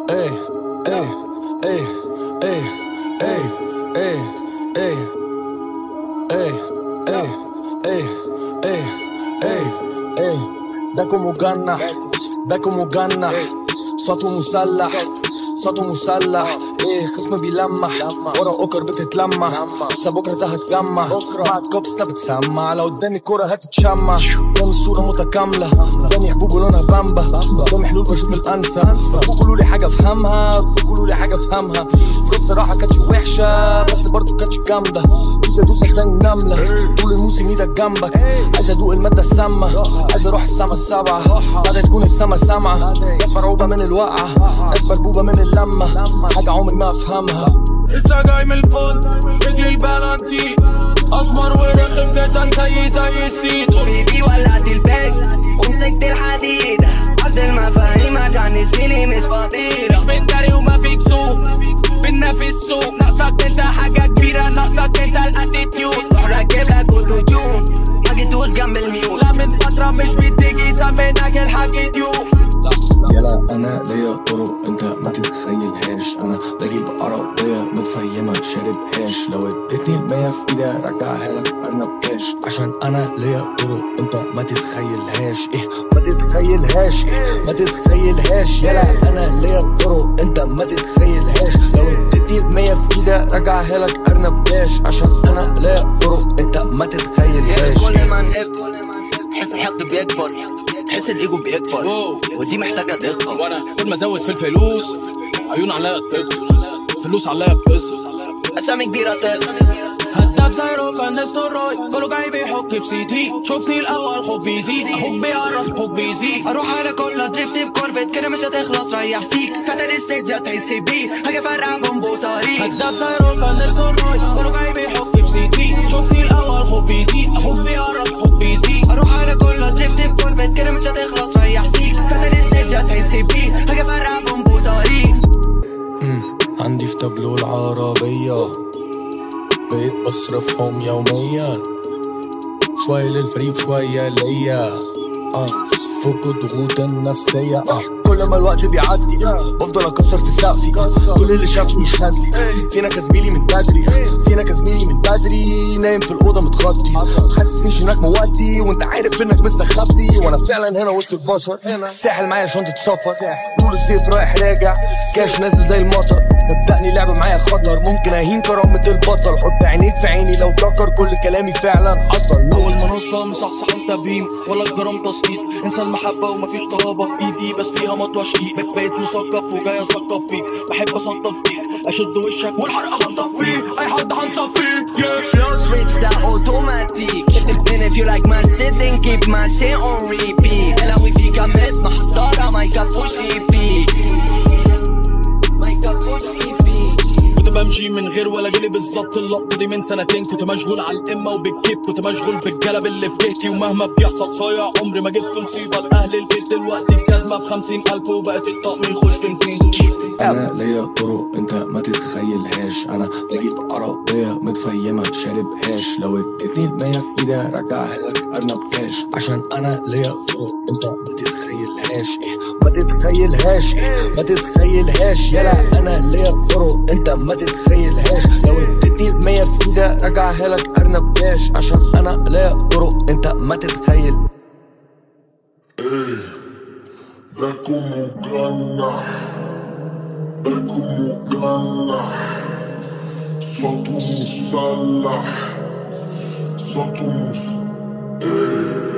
Ey, ey, ey, ey, ey, ey, ey, ey, ey, ey, ey, ey, ey ده como gana ده como gana صوته مسلح صوته مسلح ايه خصم بيلمح ورا اوكر بتتلمح لسه بكره ده هتجمع مع الكوبس ده بتسمع لو اداني كوره هتتشمع قدامي الصوره متكامله قدامي حبوب لونها بامبا قدامي حلول بشوف الانسى قولوا لي حاجه افهمها قولوا لي حاجه افهمها بصراحه كانتش وحشه بس برضه كانتش جامده تيجي ادوسك زي النمله طول الموسم ايدك جنبك عايز ادوق الماده السامه عايز اروح السما السبعه بعد تكون السما سامعه ناس مرعوبه من الوقعه ناس مربوبه من اللمه حاجه عمري ما افهمها لسه جاي من الفل رجلي البلانتي اسمر ورخم جدا زي زي السيد في ايدي ولعت الباك ومسكت الحديد عد المفاهيم كان زميلي مش فضيلة مش بنداري وما فيك سوق بينا في السوق ناقصك انت حاجة كبيرة ناقصك انت الاتيتيود روح راكب لك اوتوتيون ما جيتوش جنب الميوز لا من فترة مش بتيجي سميناك الحاج ديوب يلا انا ليا طرق انت ما تتخيلهاش انا بجيب عربية متفيمة شارب هاش لو اديتني المية في ايدي ارجعها لك ارنب كاش عشان انا ليا طرق انت ما تتخيلهاش ايه ما تتخيلهاش ايه ما تتخيلهاش يلا انا ليا طرق انت ما تتخيلهاش لو اديتني المية في ايدي ارجعها لك ارنب كاش عشان انا ليا طرق انت ما تتخيلهاش كل ما نقب تحس الحقد بيكبر تحس الايجو بيكبر ودي محتاجة دقة وانا كل ما ازود في الفلوس عيون عليا تكتر فلوس عليا بتسر اسامي كبيرة تظهر هداف زي روبان نستروي كله جاي بيحك في سيتي شوفني الاول حب بيزيد اخوك بيعرف حب بيزيد اروح على كل دريفت بكورفت كده مش هتخلص ريح سيك فتل الستيج هتحس بيه هاجي افرقع بومبو صاريخ هداف زي روبان نستروي كله جاي بيحك في سيتي شوفني الاول حب بيزيد اخوك بيعرف حب بيزيد اروح على كل دريفت بكورفت كده مش هتخلص ريح سيك فتل الستيج هتحس بيه هاجي افرقع بومبو صاريخ عندي في تابلو العربية بقيت بصرفهم يوميا شوية للفريق شوية ليا اه فوق الضغوط النفسية اه كل ما الوقت بيعدي بفضل اكسر في سقفي كل اللي شافني يشهد لي فينك يا زميلي من بدري فينك يا زميلي من بدري نايم في الاوضه متغطي حاسسنيش انك مودي وانت عارف انك مستخبي وانا فعلا هنا وسط البشر الساحل معايا شنطه سفر طول الصيف رايح راجع كاش نازل زي المطر صدقني لعبه معايا خطر ممكن اهين كرامه البطل حط عينيك في عيني لو ذكر كل كلامي فعلا حصل اول ما نوصل مصحصح انت بيم ولا الجرام تسقيط انسى المحبه ومفيش طلبه في ايدي بس فيها مطوه شقيق بقيت- بقيت مثقف وجاي اثقف فيك بحب اسطف فيك اشد وشك والحرق هنطف فيه اي حد هنصفيه yeah. Flow switch ده اوتوماتيك And if you like my shit then keep my shit on repeat الهوي في كمية محضرة ما يكفوش ايبي ما يكفوش ايبي كنت بمشي من غير ولا جلي بالظبط اللقطه دي من سنتين كنت مشغول على القمه وبالكيف كنت مشغول بالجلب اللي في جهتي ومهما بيحصل صايع عمري ما جبت مصيبه لاهل البيت دلوقتي الجزمه بخمسين الف وبقت الطقم يخش في 200 انا ليا طرق انت ما تتخيلهاش انا بجيب عربية متفيمة شارب هاش لو اديتني المية في ايدي ارجعها لك ارنب كاش عشان انا ليا طرق انت ما تتخيلهاش ايه ما تتخيلهاش ايه ما تتخيلهاش يلا انا ليا طرق انت ما تتخيلهاش لو اديتني المية في ايدي ارجعها لك ارنب كاش عشان انا ليا طرق انت ما تتخيل Ve como gana, ve como gana. Só tu musala, só tu mus. Ei.